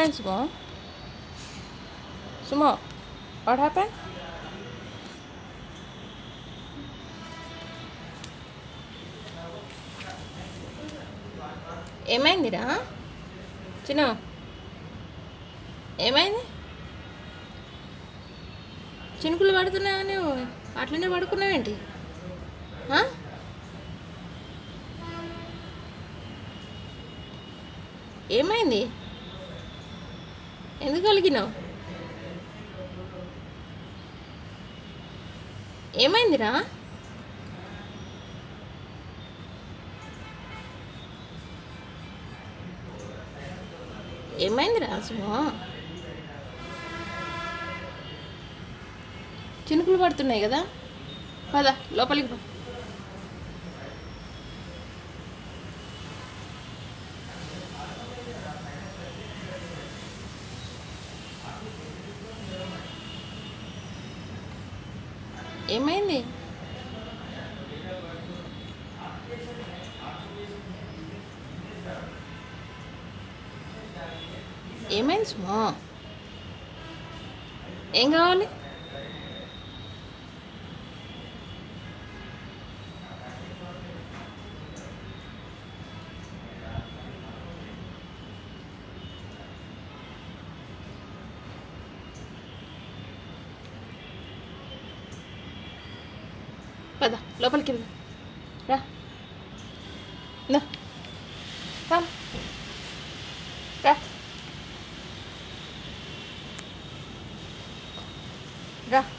ఏమైంది Sumo Sumo what happen ఏమైందిరా చిన్న ఏమైంది చినుకులు పడుతున్నావా నువ్వు అట్లనే పడుకున్నావేంటి ఆ? ఏమైంది ఎందుకు కలిగినావు ఏమైందిరా ఏమైందిరా సుమో చినుకులు పడుతున్నాయి కదా పద లోపలికి పో ఏమైంది ఏమైంది సుమో ఏం కావాలి పద లోపలికి వెళ్దాం రా దా. రా రా రా